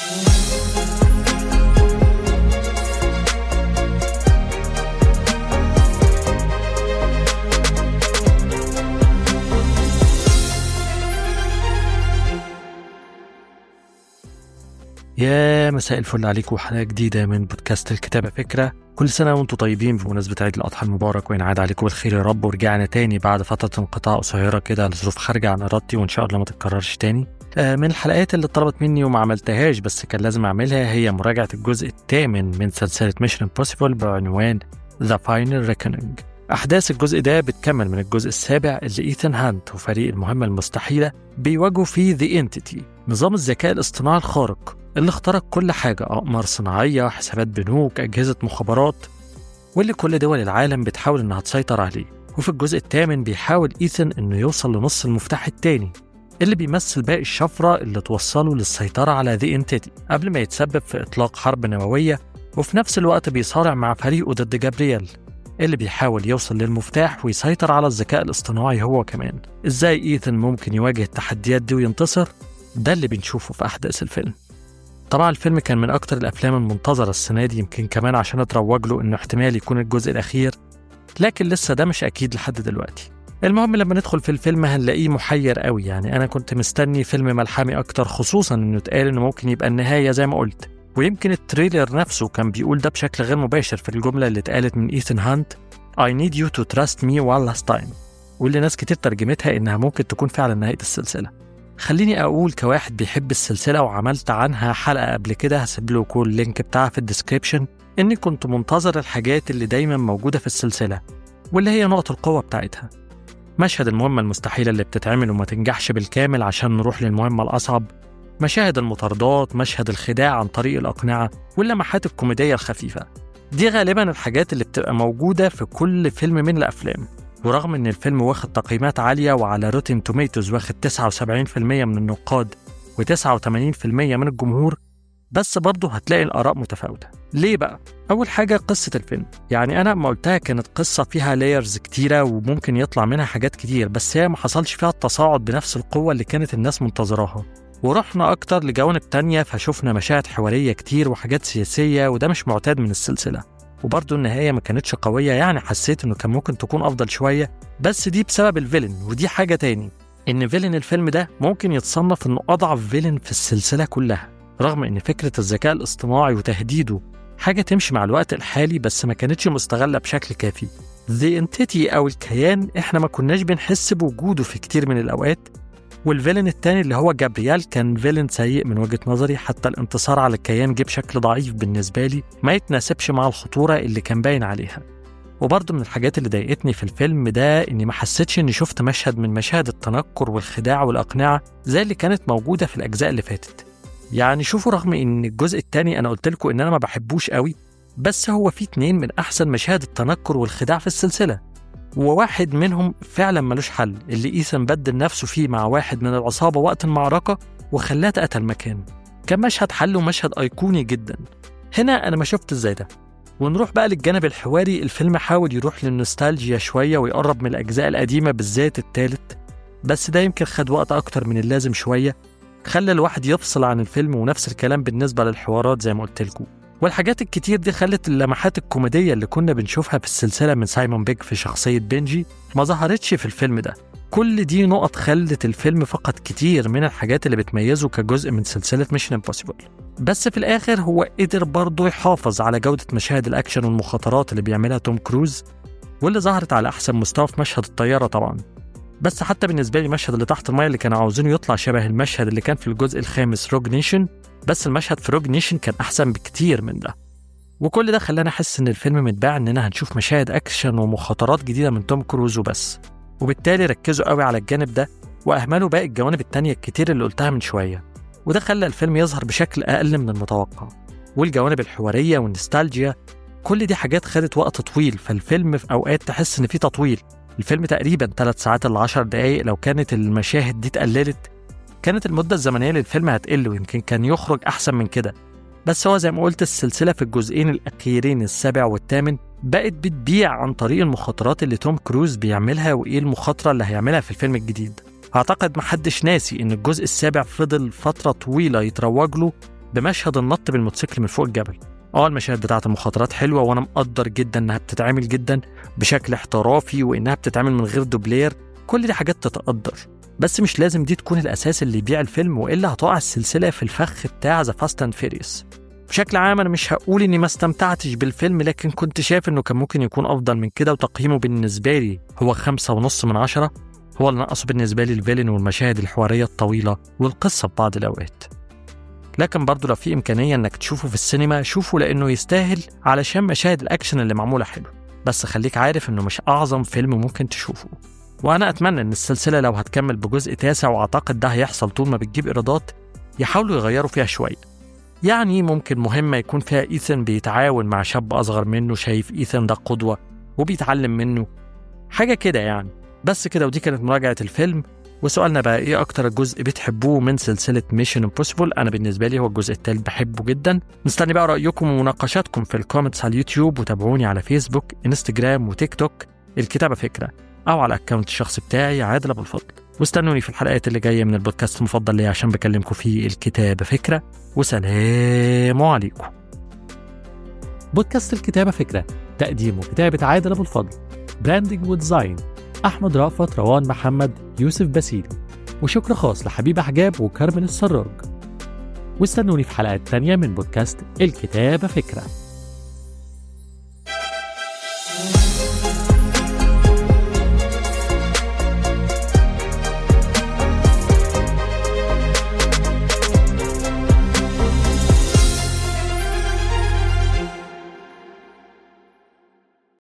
يا مساء الفل عليكم حلقة جديدة من بودكاست الكتابة فكرة كل سنة وانتم طيبين بمناسبة عيد الأضحى المبارك وينعاد عليكم الخير يا رب ورجعنا تاني بعد فترة انقطاع قصيرة كده لظروف خارجة عن إرادتي وإن شاء الله ما تتكررش تاني آه، من الحلقات اللي طلبت مني وما عملتهاش بس كان لازم أعملها هي مراجعة الجزء الثامن من سلسلة ميشن امبوسيبل بعنوان ذا فاينل ريكونينج أحداث الجزء ده بتكمل من الجزء السابع اللي إيثان هانت وفريق المهمة المستحيلة بيواجهوا فيه ذا انتيتي نظام الذكاء الاصطناعي الخارق اللي اخترق كل حاجة أقمار صناعية حسابات بنوك أجهزة مخابرات واللي كل دول العالم بتحاول إنها تسيطر عليه وفي الجزء الثامن بيحاول إيثن إنه يوصل لنص المفتاح التاني اللي بيمثل باقي الشفرة اللي توصله للسيطرة على ذي انتيتي قبل ما يتسبب في إطلاق حرب نووية وفي نفس الوقت بيصارع مع فريقه ضد جابرييل اللي بيحاول يوصل للمفتاح ويسيطر على الذكاء الاصطناعي هو كمان ازاي ايثن ممكن يواجه التحديات دي وينتصر ده اللي بنشوفه في احداث الفيلم طبعا الفيلم كان من اكتر الافلام المنتظره السنه دي يمكن كمان عشان اتروج له انه احتمال يكون الجزء الاخير لكن لسه ده مش اكيد لحد دلوقتي المهم لما ندخل في الفيلم هنلاقيه محير قوي يعني انا كنت مستني فيلم ملحمي اكتر خصوصا انه اتقال انه ممكن يبقى النهايه زي ما قلت ويمكن التريلر نفسه كان بيقول ده بشكل غير مباشر في الجمله اللي اتقالت من ايثن هانت I need you to trust me one last time واللي ناس كتير ترجمتها انها ممكن تكون فعلا نهايه السلسله خليني اقول كواحد بيحب السلسله وعملت عنها حلقه قبل كده هسيب لكم اللينك بتاعها في الديسكريبشن اني كنت منتظر الحاجات اللي دايما موجوده في السلسله واللي هي نقط القوه بتاعتها مشهد المهمة المستحيلة اللي بتتعمل وما تنجحش بالكامل عشان نروح للمهمة الأصعب مشاهد المطاردات مشهد الخداع عن طريق الأقنعة واللمحات الكوميدية الخفيفة دي غالبا الحاجات اللي بتبقى موجودة في كل فيلم من الأفلام ورغم إن الفيلم واخد تقييمات عالية وعلى روتين توميتوز واخد 79% من النقاد و89% من الجمهور بس برضه هتلاقي الآراء متفاوتة ليه بقى؟ أول حاجة قصة الفيلم يعني أنا ما قلتها كانت قصة فيها لايرز كتيرة وممكن يطلع منها حاجات كتير بس هي ما حصلش فيها التصاعد بنفس القوة اللي كانت الناس منتظراها ورحنا أكتر لجوانب تانية فشوفنا مشاهد حوارية كتير وحاجات سياسية وده مش معتاد من السلسلة وبرضه النهاية ما كانتش قوية يعني حسيت إنه كان ممكن تكون أفضل شوية بس دي بسبب الفيلن ودي حاجة تاني إن فيلن الفيلم ده ممكن يتصنف إنه أضعف فيلن في السلسلة كلها رغم إن فكرة الذكاء الاصطناعي وتهديده حاجة تمشي مع الوقت الحالي بس ما كانتش مستغلة بشكل كافي The Entity أو الكيان إحنا ما كناش بنحس بوجوده في كتير من الأوقات والفيلن التاني اللي هو جابرييل كان فيلن سيء من وجهة نظري حتى الانتصار على الكيان جه بشكل ضعيف بالنسبة لي ما يتناسبش مع الخطورة اللي كان باين عليها وبرضه من الحاجات اللي ضايقتني في الفيلم ده اني ما حسيتش اني شفت مشهد من مشاهد التنكر والخداع والاقنعه زي اللي كانت موجوده في الاجزاء اللي فاتت يعني شوفوا رغم ان الجزء الثاني انا قلت لكم ان انا ما بحبوش قوي بس هو فيه اتنين من احسن مشاهد التنكر والخداع في السلسله وواحد منهم فعلا ملوش حل اللي ايثان بدل نفسه فيه مع واحد من العصابه وقت المعركه وخلاه اتقتل مكانه كان مشهد حل ومشهد ايقوني جدا هنا انا ما شفت ازاي ده ونروح بقى للجانب الحواري الفيلم حاول يروح للنوستالجيا شويه ويقرب من الاجزاء القديمه بالذات التالت بس ده يمكن خد وقت اكتر من اللازم شويه خلى الواحد يفصل عن الفيلم ونفس الكلام بالنسبه للحوارات زي ما قلت لكم والحاجات الكتير دي خلت اللمحات الكوميدية اللي كنا بنشوفها في السلسلة من سايمون بيج في شخصية بنجي ما ظهرتش في الفيلم ده كل دي نقط خلت الفيلم فقد كتير من الحاجات اللي بتميزه كجزء من سلسلة ميشن امبوسيبل بس في الآخر هو قدر برضه يحافظ على جودة مشاهد الأكشن والمخاطرات اللي بيعملها توم كروز واللي ظهرت على أحسن مستوى في مشهد الطيارة طبعا بس حتى بالنسبة لي المشهد اللي تحت المايه اللي كانوا عاوزينه يطلع شبه المشهد اللي كان في الجزء الخامس روج نيشن بس المشهد في روج نيشن كان أحسن بكتير من ده وكل ده خلاني احس ان الفيلم متباع اننا هنشوف مشاهد اكشن ومخاطرات جديده من توم كروز وبس وبالتالي ركزوا قوي على الجانب ده واهملوا باقي الجوانب التانية الكتير اللي قلتها من شويه وده خلى الفيلم يظهر بشكل اقل من المتوقع والجوانب الحواريه والنستالجيا كل دي حاجات خدت وقت طويل فالفيلم في اوقات تحس ان فيه تطويل الفيلم تقريبا 3 ساعات ل 10 دقايق لو كانت المشاهد دي اتقللت كانت المدة الزمنية للفيلم هتقل ويمكن كان يخرج أحسن من كده بس هو زي ما قلت السلسلة في الجزئين الأخيرين السابع والثامن بقت بتبيع عن طريق المخاطرات اللي توم كروز بيعملها وإيه المخاطرة اللي هيعملها في الفيلم الجديد أعتقد محدش ناسي إن الجزء السابع فضل فترة طويلة يتروج له بمشهد النط بالموتوسيكل من فوق الجبل اه المشاهد بتاعت المخاطرات حلوه وانا مقدر جدا انها بتتعمل جدا بشكل احترافي وانها بتتعمل من غير دوبلير كل دي حاجات تتقدر بس مش لازم دي تكون الاساس اللي يبيع الفيلم والا هتقع السلسله في الفخ بتاع ذا فاست اند فيريوس بشكل عام انا مش هقول اني ما استمتعتش بالفيلم لكن كنت شايف انه كان ممكن يكون افضل من كده وتقييمه بالنسبه لي هو خمسة ونص من عشرة هو اللي نقصه بالنسبة لي الفيلن والمشاهد الحوارية الطويلة والقصة في بعض الأوقات لكن برضه لو في إمكانية إنك تشوفه في السينما شوفه لأنه يستاهل علشان مشاهد الأكشن اللي معمولة حلو بس خليك عارف إنه مش أعظم فيلم ممكن تشوفه وأنا أتمنى إن السلسلة لو هتكمل بجزء تاسع وأعتقد ده هيحصل طول ما بتجيب إيرادات يحاولوا يغيروا فيها شوية يعني ممكن مهمة يكون فيها إيثن بيتعاون مع شاب أصغر منه شايف إيثن ده قدوة وبيتعلم منه حاجة كده يعني بس كده ودي كانت مراجعة الفيلم وسؤالنا بقى ايه اكتر جزء بتحبوه من سلسلة ميشن امبوسيبل انا بالنسبة لي هو الجزء التالت بحبه جدا مستني بقى رأيكم ومناقشاتكم في الكومنتس على اليوتيوب وتابعوني على فيسبوك انستجرام وتيك توك الكتابة فكرة او على الاكونت الشخصي بتاعي عادل ابو الفضل واستنوني في الحلقات اللي جاية من البودكاست المفضل ليا عشان بكلمكم فيه الكتابة فكرة وسلام عليكم بودكاست الكتابة فكرة تقديم وكتابة عادل أبو الفضل براندنج وديزاين أحمد رأفت روان محمد يوسف باسيلي وشكر خاص لحبيب حجاب وكارمن السراج واستنوني في حلقات تانية من بودكاست الكتابة فكرة